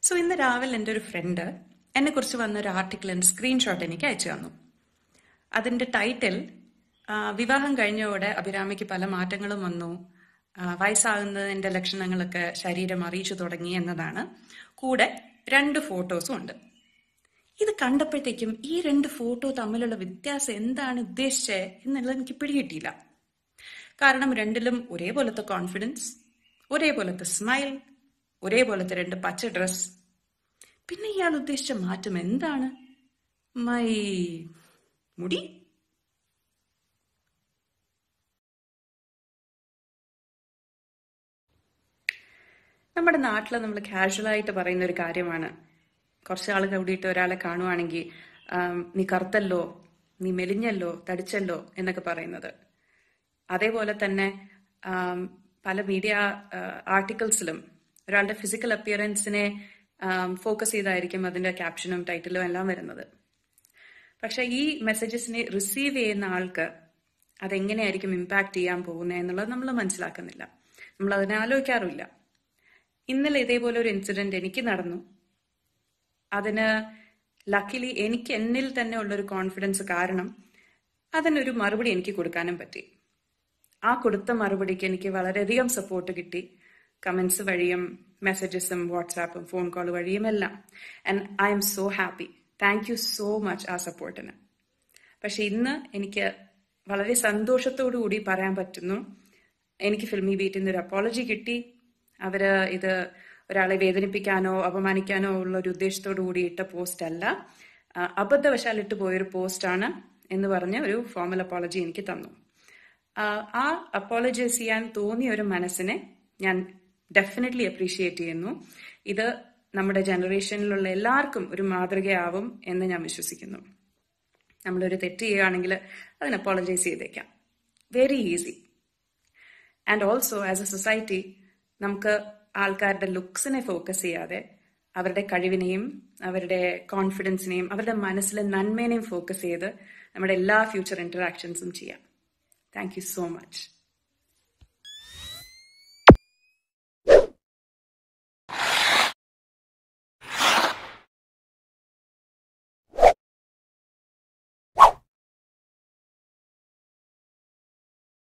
so ഇന്ന് രാവിലെ എൻ്റെ ഒരു ഫ്രണ്ട് എന്നെ കുറിച്ച് വന്ന ഒരു ആർട്ടിക്കിളിൻ്റെ സ്ക്രീൻഷോട്ട് എനിക്ക് അയച്ചു തന്നു അതിൻ്റെ ടൈറ്റിൽ ആ, വിവാഹം കഴിഞ്ഞതോടെ അഭിരാമിക്ക് പല മാറ്റങ്ങളും വന്നു ആ, വയസ്സാകുന്നതിൻ്റെ ലക്ഷണങ്ങളൊക്കെ ശരീരം അറിയിച്ചു തുടങ്ങി എന്നതാണ് കൂടെ രണ്ട് ഫോട്ടോസും ഉണ്ട് ഇത് കണ്ടപ്പോഴത്തേക്കും ഈ രണ്ട് ഫോട്ടോ തമ്മിലുള്ള വ്യത്യാസം എന്താണ് ഉദ്ദേശിച്ചത് എന്നുള്ളത് എനിക്ക് പിടികിട്ടിയില്ല കാരണം രണ്ടിലും ഒരേപോലത്തെ കോൺഫിഡൻസ് ഒരേപോലത്തെ സ്മൈൽ ഒരേപോലത്തെ രണ്ട് പച്ച ഡ്രസ് പിന്നെ ഇയാൾ ഉദ്ദേശിച്ച മാറ്റം എന്താണ് മൈ മുടി നമ്മുടെ നാട്ടിൽ നമ്മൾ കാഷ്വലായിട്ട് പറയുന്ന ഒരു കാര്യമാണ് കുറച്ച് ആൾ കൂടിയിട്ട് ഒരാളെ കാണുവാണെങ്കിൽ ആം, നീ കറുത്തല്ലോ നീ മെലിഞ്ഞല്ലോ തടിച്ചല്ലോ എന്നൊക്കെ പറയുന്നത് അതേപോലെ തന്നെ ആം, പല മീഡിയ ആർട്ടിക്കിൾസിലും ഒരാളുടെ ഫിസിക്കൽ അപ്പിയറൻസിനെ ഫോക്കസ് ചെയ്തായിരിക്കും അതിന്റെ ക്യാപ്ഷനും ടൈറ്റിലും എല്ലാം വരുന്നത് പക്ഷെ ഈ മെസ്സേജസിനെ റിസീവ് ചെയ്യുന്ന ആൾക്ക് അതെങ്ങനെയായിരിക്കും ഇമ്പാക്ട് ചെയ്യാൻ പോകുന്നത് എന്നുള്ളത് നമ്മൾ മനസ്സിലാക്കുന്നില്ല നമ്മൾ അതിനെ ആലോചിക്കാറുമില്ല ഇന്നലെ ഇതേപോലെ ഒരു ഇൻസിഡന്റ് എനിക്ക് നടന്നു അതിന് ലക്കിലി എനിക്ക് എന്നിൽ തന്നെ ഉള്ളൊരു കോൺഫിഡൻസ് കാരണം അതിനൊരു മറുപടി എനിക്ക് കൊടുക്കാനും പറ്റി ആ കൊടുത്ത മറുപടിക്ക് എനിക്ക് വളരെയധികം സപ്പോർട്ട് കിട്ടി കമന്റ്സ് വഴിയും മെസ്സേജസും വാട്സാപ്പും ഫോൺ കോൾ വഴിയും എല്ലാം and I'm so happy thank you so much ആ സപ്പോർട്ടിന് പക്ഷെ ഇന്ന് എനിക്ക് വളരെ സന്തോഷത്തോടു കൂടി പറയാൻ പറ്റുന്നു എനിക്ക് ഫിൽമി ബീറ്റിൽ നിന്ന് ഒരു അപ്പോളജി കിട്ടി അവര് ഇത് ഒരാളെ വേദനിപ്പിക്കാനോ അപമാനിക്കാനോ ഉള്ള ഒരു ഉദ്ദേശത്തോടു കൂടി ഇട്ട പോസ്റ്റ് അല്ല ആ, അബദ്ധവശാൽ ഇട്ട് പോയൊരു പോസ്റ്റാണ് എന്ന് പറഞ്ഞ ഒരു ഫോമൽ അപ്പോളജി എനിക്ക് തന്നു ആ, ആ അപ്പോളജൈസ് ചെയ്യാൻ തോന്നിയ ഒരു മനസ്സിനെ ഞാൻ ഡെഫിനറ്റ്ലി അപ്രീഷിയേറ്റ് ചെയ്യുന്നു ഇത് നമ്മുടെ ജനറേഷനിലുള്ള എല്ലാവർക്കും ഒരു മാതൃകയാവും എന്ന് ഞാൻ വിശ്വസിക്കുന്നു നമ്മളൊരു തെറ്റ് ചെയ്യുകയാണെങ്കിൽ അതിന് അപ്പോളജൈസ് ചെയ്തേക്കാം very easy and also as a society നമുക്ക് ആൾക്കാരുടെ ലുക്സിനെ ഫോക്കസ് ചെയ്യാതെ അവരുടെ കഴിവിനെയും അവരുടെ കോൺഫിഡൻസിനെയും അവരുടെ മനസ്സിലെ നന്മേനെയും ഫോക്കസ് ചെയ്ത് നമ്മുടെ എല്ലാ ഫ്യൂച്ചർ ഇന്ററാക്ഷൻസും ചെയ്യാം താങ്ക് യു സോ മച്ച്